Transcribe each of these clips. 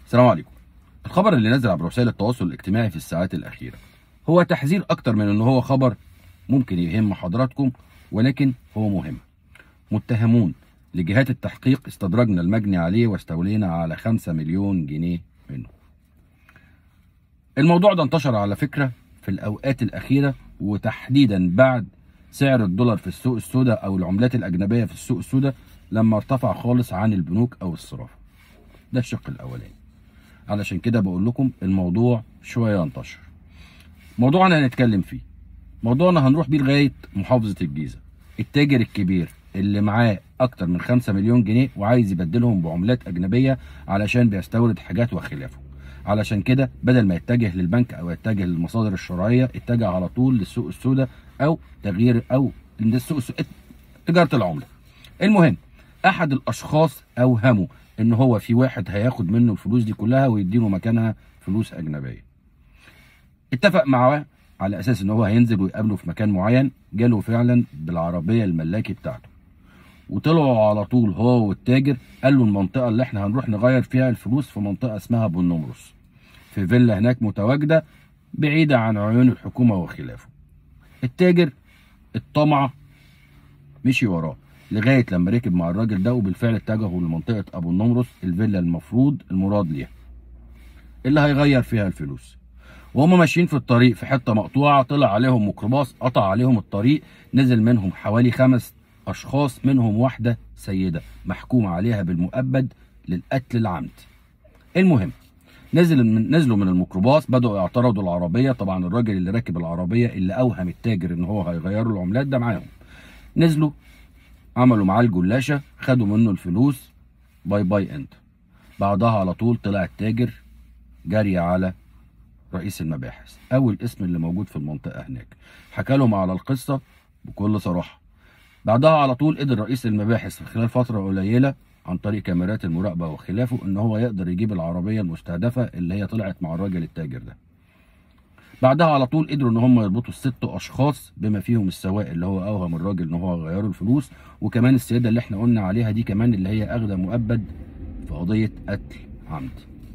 السلام عليكم الخبر اللي نزل عبر وسائل التواصل الاجتماعي في الساعات الأخيرة هو تحذير أكتر من إن هو خبر ممكن يهم حضراتكم ولكن هو مهم متهمون لجهات التحقيق استدرجنا المجني عليه واستولينا على 5 مليون جنيه منه الموضوع ده انتشر على فكرة في الأوقات الأخيرة وتحديدا بعد سعر الدولار في السوق السوداء أو العملات الأجنبية في السوق السوداء لما ارتفع خالص عن البنوك أو الصرافة ده الشق الأولاني علشان كده بقول لكم الموضوع شوية انتشر موضوعنا هنتكلم فيه موضوعنا هنروح بيه لغاية محافظة الجيزة التاجر الكبير اللي معاه أكتر من 5 مليون جنيه وعايز يبدلهم بعملات أجنبية علشان بيستورد حاجات وخلافه علشان كده بدل ما يتجه للبنك أو يتجه للمصادر الشرعية اتجه على طول للسوق السوداء أو تغيير أو للسوق السوداء تجارة العملة المهم أحد الأشخاص أوهموا إن هو في واحد هياخد منه الفلوس دي كلها ويديله مكانها فلوس أجنبية اتفق معاه على اساس ان هو هينزل ويقابله في مكان معين جاله فعلا بالعربيه الملاكي بتاعته وطلعوا على طول هو والتاجر قال له المنطقه اللي احنا هنروح نغير فيها الفلوس في منطقه اسمها بونومروس في فيلا هناك متواجده بعيده عن عيون الحكومه وخلافه التاجر الطمع مشي وراه لغايه لما ركب مع الراجل ده وبالفعل اتجهوا لمنطقه ابو النمرس الفيلا المفروض المراد ليها اللي هيغير فيها الفلوس وهم ماشيين في الطريق في حته مقطوعه طلع عليهم ميكروباص قطع عليهم الطريق نزل منهم حوالي خمس اشخاص منهم واحده سيده محكوم عليها بالمؤبد للقتل العمد المهم نزل من نزلوا من الميكروباص بدأوا يعترضوا العربية طبعا الراجل اللي راكب العربية اللي أوهم التاجر إن هو هيغيروا العملات ده معاهم نزلوا عملوا معاه الجلاشة خدوا منه الفلوس باي باي انت بعدها على طول طلع التاجر جري على رئيس المباحث او الاسم اللي موجود في المنطقه هناك حكى لهم على القصه بكل صراحه بعدها على طول قدر رئيس المباحث في خلال فتره قليله عن طريق كاميرات المراقبه وخلافه ان هو يقدر يجيب العربيه المستهدفه اللي هي طلعت مع الراجل التاجر ده بعدها على طول قدروا ان هم يربطوا الست اشخاص بما فيهم السواق اللي هو اوهم الراجل ان هو غيروا الفلوس وكمان السيده اللي احنا قلنا عليها دي كمان اللي هي اخده مؤبد في قضيه قتل عمد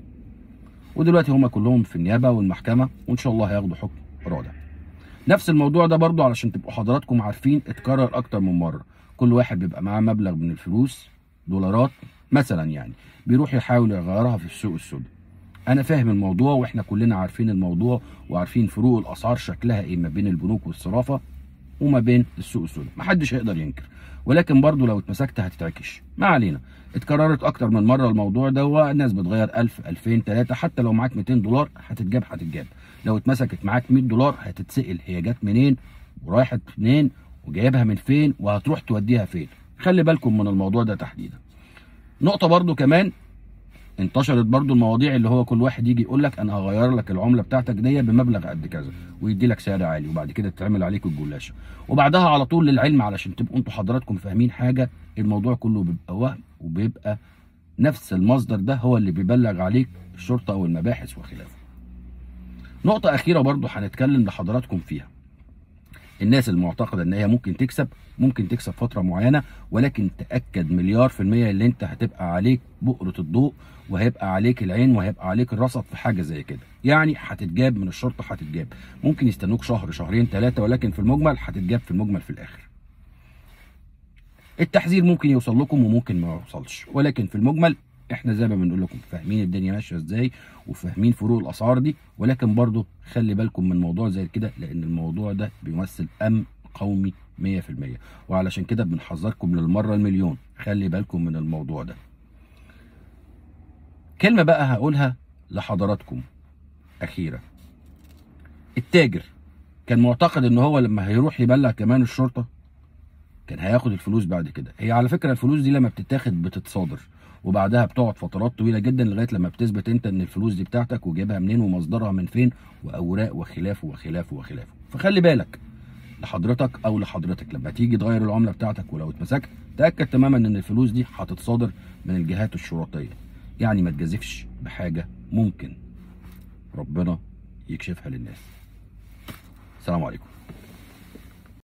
ودلوقتي هم كلهم في النيابه والمحكمه وان شاء الله هياخدوا حكم رادع نفس الموضوع ده برضو علشان تبقوا حضراتكم عارفين اتكرر اكتر من مره كل واحد بيبقى معاه مبلغ من الفلوس دولارات مثلا يعني بيروح يحاول يغيرها في السوق السوداء انا فاهم الموضوع واحنا كلنا عارفين الموضوع وعارفين فروق الاسعار شكلها ايه ما بين البنوك والصرافه وما بين السوق السوداء محدش هيقدر ينكر ولكن برضو لو اتمسكت هتتعكش ما علينا اتكررت اكتر من مره الموضوع ده والناس بتغير 1000 2000 3 حتى لو معاك 200 دولار هتتجاب هتتجاب لو اتمسكت معاك 100 دولار هتتسال هي جت منين ورايحت منين وجايبها من فين وهتروح توديها فين خلي بالكم من الموضوع ده تحديدا نقطه برضو كمان انتشرت برضو المواضيع اللي هو كل واحد يجي يقول لك انا هغير لك العمله بتاعتك دي بمبلغ قد كذا ويدي لك سعر عالي وبعد كده تتعمل عليك الجلاشه وبعدها على طول للعلم علشان تبقوا انتوا حضراتكم فاهمين حاجه الموضوع كله بيبقى وهم وبيبقى نفس المصدر ده هو اللي بيبلغ عليك الشرطه او المباحث وخلافه نقطه اخيره برضو هنتكلم لحضراتكم فيها الناس المعتقده ان هي ممكن تكسب ممكن تكسب فتره معينه ولكن تاكد مليار في الميه اللي انت هتبقى عليك بؤره الضوء وهيبقى عليك العين وهيبقى عليك الرصد في حاجه زي كده يعني هتتجاب من الشرطه هتتجاب ممكن يستنوك شهر شهرين ثلاثه ولكن في المجمل هتتجاب في المجمل في الاخر التحذير ممكن يوصل لكم وممكن ما يوصلش ولكن في المجمل احنا زي ما بنقول لكم فاهمين الدنيا ماشيه ازاي وفاهمين فروق الاسعار دي ولكن برضو خلي بالكم من موضوع زي كده لان الموضوع ده بيمثل امن قومي 100% وعلشان كده بنحذركم للمره المليون خلي بالكم من الموضوع ده كلمه بقى هقولها لحضراتكم اخيره التاجر كان معتقد ان هو لما هيروح يبلغ كمان الشرطه كان هياخد الفلوس بعد كده هي على فكره الفلوس دي لما بتتاخد بتتصادر وبعدها بتقعد فترات طويله جدا لغايه لما بتثبت انت ان الفلوس دي بتاعتك وجايبها منين ومصدرها من فين واوراق وخلافه وخلافه وخلافه فخلي بالك لحضرتك او لحضرتك لما تيجي تغير العمله بتاعتك ولو اتمسكت تاكد تماما ان الفلوس دي هتتصادر من الجهات الشرطيه يعني ما تجازفش بحاجه ممكن ربنا يكشفها للناس السلام عليكم